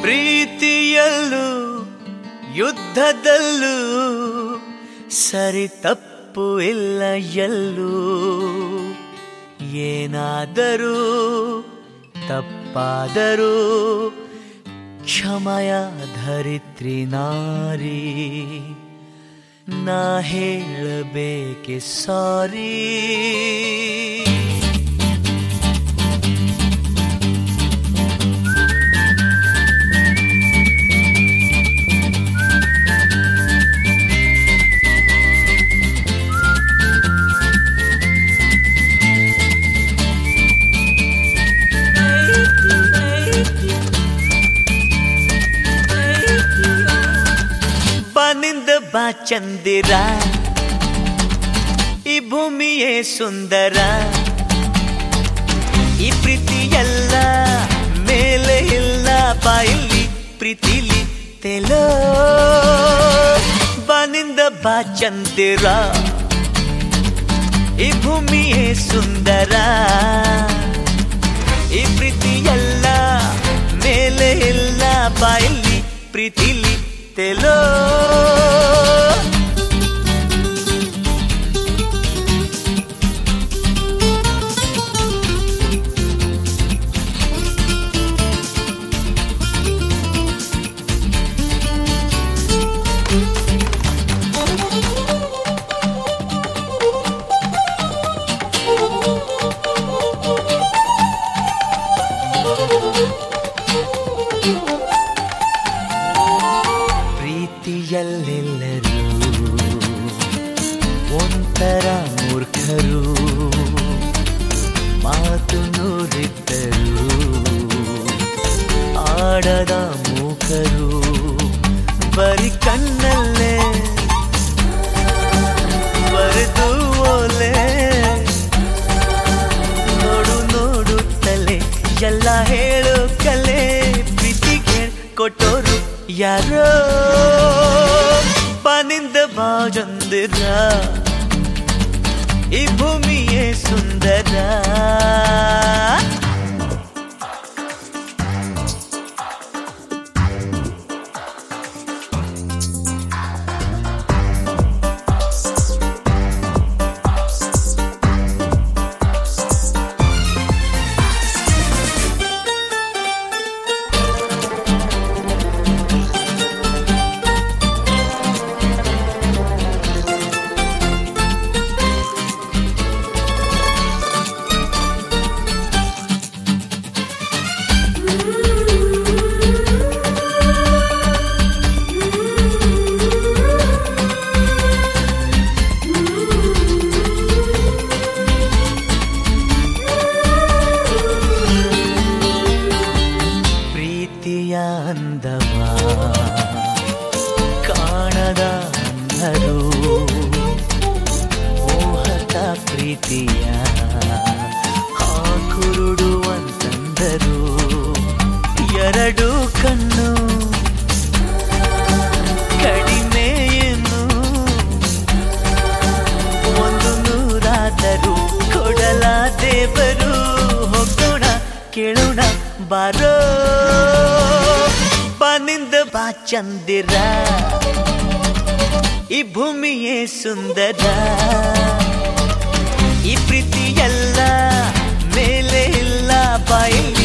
ಪ್ರೀತಿಯಲ್ಲೂ ಯುದ್ಧದಲ್ಲೂ ಸರಿ ತಪ್ಪು ಇಲ್ಲ ಎಲ್ಲೂ ಏನಾದರೂ ತಪ್ಪಾದರೂ ಕ್ಷಮಯ ಧರಿತ್ರಿ ನಾರಿ ನಾ ಹೇಳಬೇಕೆ ಸಾರಿ ಬನಿಂದ ಬಾ ಚಂದಿರ ಈ ಭೂಮಿಯೇ ಸುಂದರ ಈ ಪ್ರೀತಿ ಎಲ್ಲ ಮೇಲೆ ಇಲ್ಲ ಬಾಯಲ್ಲಿ ಪ್ರೀತಿಲಿ ತೆಲೋ ಬನಿಂದ ಬಾ ಚಂದಿರ ಈ ಭೂಮಿಯೇ ಸುಂದರ ಈ ಪ್ರೀತಿ ಎಲ್ಲ ಮೇಲೆ ಇಲ್ಲ ಬಾಯಲ್ಲಿ ಪ್ರೀತಿಲಿ ತೆಲೋ ಪ್ರೀತಿಯಲ್ಲೆಲ್ಲರೂ ಒಂಥರ ಮೂರ್ಖರು ಮಾತು ನೂರಿದ್ದರು ಆಡದ ಮೂಕರು ಬರಿ ಕಣ್ಣಲ್ಲೇ ಬರೆದು ಓಲೆ ನೋಡು ನೋಡುತ್ತಲೇ ಎಲ್ಲ ಹೇಳು ಕಲೆ ಪ್ರೀತಿಗೆ ಕೊಟ್ಟೋರು ಯಾರೋ ಬನಿಂದ ಬಾಜಂದಿರ ಈ ಭೂಮಿಯೇ ಸುಂದರ ಪ್ರೀತಿಯ ಅಂದವ ಕಾಣದ ಅಂಧರು ಮೋಹಕ ಪ್ರೀತಿಯ ಹಾಕುರುಡುವಂತಂದರು ಎರಡು ಕಣ್ಣು ಕಡಿಮೆಯನ್ನು ಒಂದು ನೂರಾದರೂ ಕೊಡಲ ದೇವರು ಹೋಗೋಣ ಕೇಳೋಣ ಬಾರೋ ಬನಿಂದ ಬಾ ಚಂದಿರ ಈ ಭೂಮಿಯೇ ಸುಂದರ ಈ ಪ್ರೀತಿ ಎಲ್ಲ ಮೇಲೆ ಇಲ್ಲ ಬಾಯಿಲ್ಲ